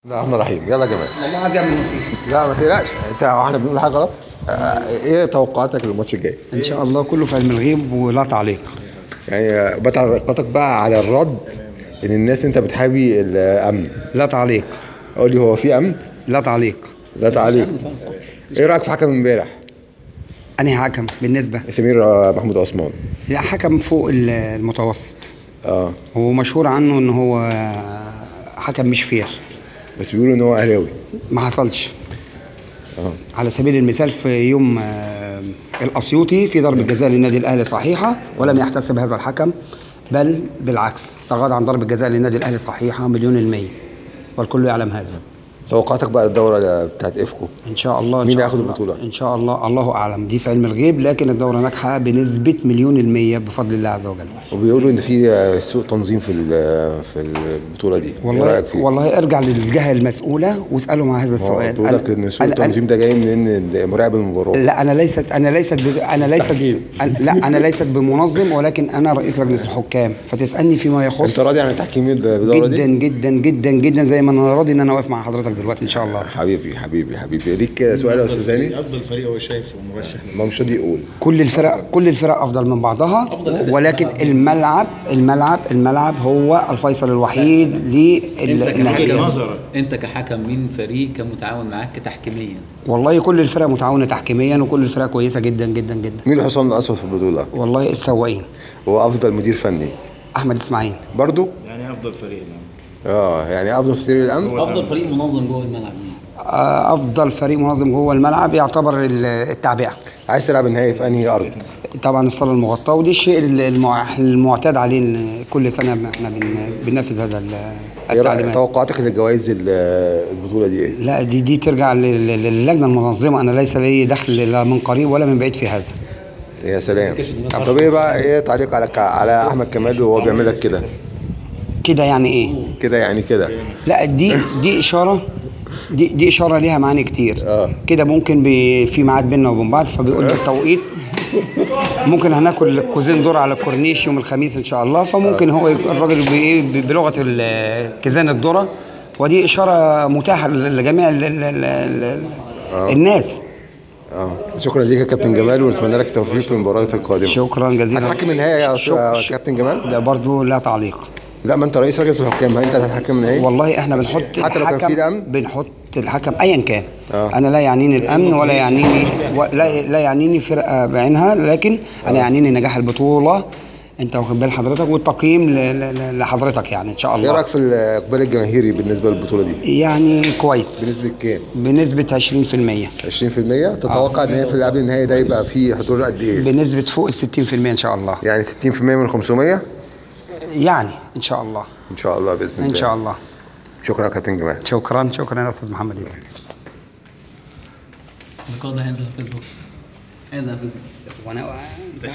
لا الرحمن الرحيم يلا يا جماعه والله عايز يعمل نصيب لا ما تقلقش انت احنا بنقول حاجه غلط آه، ايه توقعاتك للماتش الجاي؟ ان شاء الله كله في علم الغيب ولا تعليق يعني بتعرقاتك بقى على الرد ان الناس انت بتحابي الامن لا تعليق قول لي هو في امن؟ لا تعليق لا تعليق ايه رايك في حكم امبارح؟ انهي حكم بالنسبه سمير آه، محمود عثمان لا حكم فوق ال- المتوسط اه هو مشهور عنه ان هو حكم مش فير بس بيقولوا ان هو اهلاوي ما حصلش اه على سبيل المثال في يوم آه، الاسيوطي في ضربه جزاء للنادي الاهلي صحيحه ولم يحتسب هذا الحكم بل بالعكس تغاضى عن ضربه جزاء للنادي الاهلي صحيحه مليون المية والكل يعلم هذا توقعاتك بقى الدوره بتاعت افكو ان شاء الله إن مين شاء هياخد الله- البطولة؟ ان شاء الله الله اعلم دي في علم الغيب لكن الدوره ناجحه بنسبه مليون المية بفضل الله عز وجل وبيقولوا ان في آه، سوء تنظيم في ال- في البطوله دي ايه والله رايك فيه؟ والله ارجع للجهه المسؤوله واسالهم عن هذا السؤال بيقول لك ان سوء أنا- أنا- التنظيم ده جاي من ان مراقب المباراه لا انا ليست انا ليست ب... انا ليست تحكيم. أنا لا انا ليست بمنظم ولكن انا رئيس لجنه الحكام فتسالني فيما يخص انت راضي عن التحكيم الدوره جدا دي؟ جدا جدا جدا زي ما انا راضي ان انا واقف مع حضرتك دلوقتي ان شاء الله حبيبي حبيبي حبيبي ليك سؤال يا استاذ هاني؟ افضل فريق هو شايفه مرشح ما مش راضي يقول كل الفرق كل الفرق افضل من بعضها ولكن الملعب الملعب الملعب هو الفيصل الوحيد انت للنهائيات كحكم نظرك. انت كحكم مين فريق كان متعاون معاك تحكيميا والله كل الفرق متعاونه تحكيميا وكل الفرق كويسه جدا جدا جدا مين الحصان الاسود في البطوله؟ والله السواقين هو افضل مدير فني احمد اسماعيل برضو؟ يعني افضل فريق نعم اه يعني افضل في فريق الامن؟ افضل فريق منظم جوه الملعب مين آه، افضل فريق منظم جوه الملعب يعتبر ال- التعبئه عايز تلعب النهائي في انهي ارض؟ طبعا الصاله المغطاه ودي الشيء المع- المعتاد عليه إن كل سنه احنا بن- بننفذ هذا ال- ايه رأيك التعليمات توقعاتك لجوائز ال- البطوله دي ايه؟ لا دي دي ترجع لل- لل- للجنه المنظمه انا ليس لي دخل لا من قريب ولا من بعيد في هذا يا سلام طب ايه بقى ايه تعليق على على احمد كمال وهو بيعمل لك كده؟ كده يعني ايه كده يعني كده لا دي دي اشاره دي دي اشاره ليها معاني كتير آه. كده ممكن بي في ميعاد بيننا وبين بعض فبيقول لي التوقيت ممكن هناكل كوزين دور على الكورنيش يوم الخميس ان شاء الله فممكن هو يك- الراجل بإيه ب- بلغه ال- كيزان الذره ودي اشاره متاحه لجميع ال ال ال ال الناس اه شكرا ليك يا كابتن جمال ونتمنى لك التوفيق في المباريات القادمه شكرا جزيلا هتحكم النهائي يا شك- يا شك- كابتن جمال؟ ده برضو لا تعليق لا ما انت رئيس لجنه الحكام انت اللي هتحكم النهائي؟ والله احنا بنحط حتى لو كان الحكم- في دم؟ بنحط الحكم ايا كان آه. انا لا يعنيني الامن ولا يعنيني لا لا يعنيني فرقه بعينها لكن انا يعنيني نجاح البطوله انت واخد بال حضرتك والتقييم ل- ل- ل- لحضرتك يعني ان شاء ايه الله رايك في الاقبال الجماهيري بالنسبه للبطوله دي؟ يعني كويس بنسبه كام؟ بنسبه 20% 20% تتوقع ان هي في قبل النهائي ده يبقى فيه حضور قد ايه؟ بنسبه فوق ال 60% ان شاء الله يعني 60% من 500 يعني ان شاء الله ان شاء الله باذن الله ان شاء الله شكرا يا كابتن جمال شكرا شكرا يا استاذ محمد اللقاء ده هينزل على الفيسبوك هينزل على الفيسبوك وانا